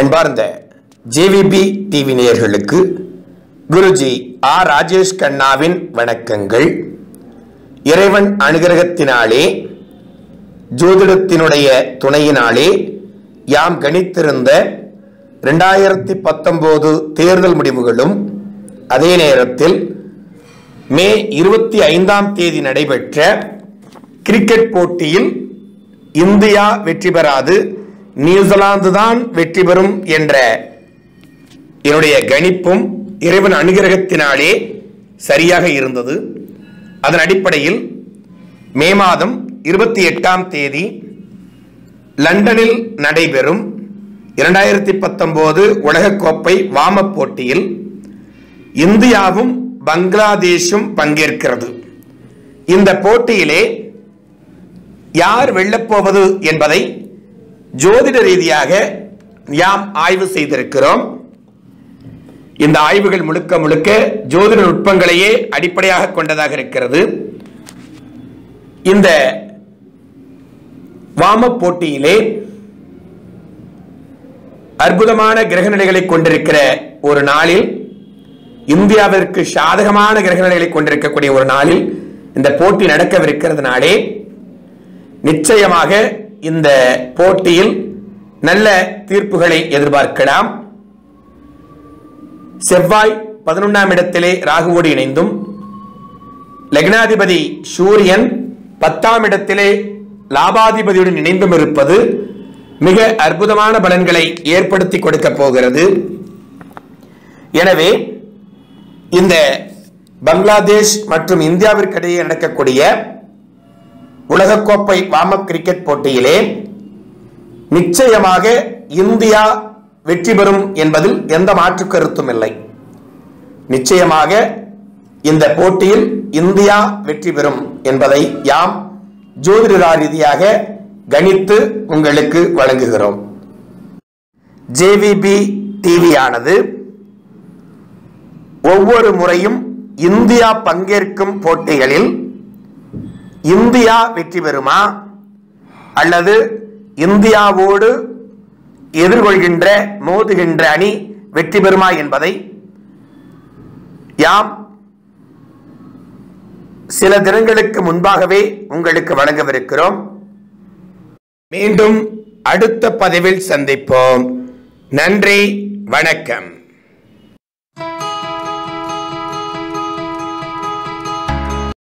அன்பார்ந்த JVP TV நேயர்களுக்கு Guruji R Rajesh கண்ணாவின் வணக்கங்கள் இறைவன் அனுகிரகத்தினாலே ஜோதிடத்தினுடைய துணையினாலே யாம் கணித்திருந்த ரெண்டாயிரத்தி பத்தொன்பது தேர்தல் முடிவுகளும் அதே நேரத்தில் மே இருபத்தி ஐந்தாம் தேதி நடைபெற்ற கிரிக்கெட் போட்டியில் இந்தியா வெற்றி பெறாது நியூசிலாந்து தான் வெற்றி பெறும் என்ற என்னுடைய கணிப்பும் இறைவன் அனுகிரகத்தினாலே சரியாக இருந்தது அதன் அடிப்படையில் மே மாதம் இருபத்தி எட்டாம் தேதி லண்டனில் நடைபெறும் இரண்டாயிரத்தி பத்தொன்பது உலகக்கோப்பை வாம போட்டியில் இந்தியாவும் பங்களாதேஷும் பங்கேற்கிறது இந்த போட்டியிலே யார் வெல்லப்போவது என்பதை ஜோதிட ரீதியாக யாம் ஆய்வு செய்திருக்கிறோம் இந்த ஆய்வுகள் முழுக்க முழுக்க ஜோதிட நுட்பங்களையே அடிப்படையாக கொண்டதாக இருக்கிறது இந்த வாம போட்டியிலே அற்புதமான கிரக நிலைகளை கொண்டிருக்கிற ஒரு நாளில் இந்தியாவிற்கு சாதகமான கிரக நிலைகளை கொண்டிருக்கக்கூடிய ஒரு நாளில் இந்த போட்டி நடக்கவிருக்கிறதுனாலே நிச்சயமாக இந்த போட்டியில் நல்ல தீர்ப்புகளை எதிர்பார்க்கலாம் செவ்வாய் பதினொன்றாம் இடத்திலே ராகுவோடு இணைந்தும் லக்னாதிபதி சூரியன் பத்தாம் இடத்திலே லாபாதிபதியுடன் இணைந்தும் இருப்பது மிக அற்புதமான பலன்களை ஏற்படுத்தி கொடுக்க போகிறது எனவே இந்த பங்களாதேஷ் மற்றும் இந்தியாவிற்கு இடையே நடக்கக்கூடிய உலகக்கோப்பை வாம கிரிக்கெட் போட்டியிலே நிச்சயமாக இந்தியா வெற்றி பெறும் என்பதில் எந்த மாற்று கருத்தும் இல்லை நிச்சயமாக இந்த போட்டியில் இந்தியா வெற்றி பெறும் என்பதை யாம் ஜோதிடரா ரீதியாக கணித்து உங்களுக்கு வழங்குகிறோம் ஜேவிபி டிவி ஆனது ஒவ்வொரு முறையும் இந்தியா பங்கேற்கும் போட்டிகளில் இந்தியா வெற்றி பெறுமா அல்லது இந்தியாவோடு எதிர்கொள்கின்ற மோதுகின்ற அணி வெற்றி பெறுமா என்பதை யாம் சில தினங்களுக்கு முன்பாகவே உங்களுக்கு வழங்கவிருக்கிறோம் மீண்டும் அடுத்த பதிவில் சந்திப்போம் நன்றி வணக்கம்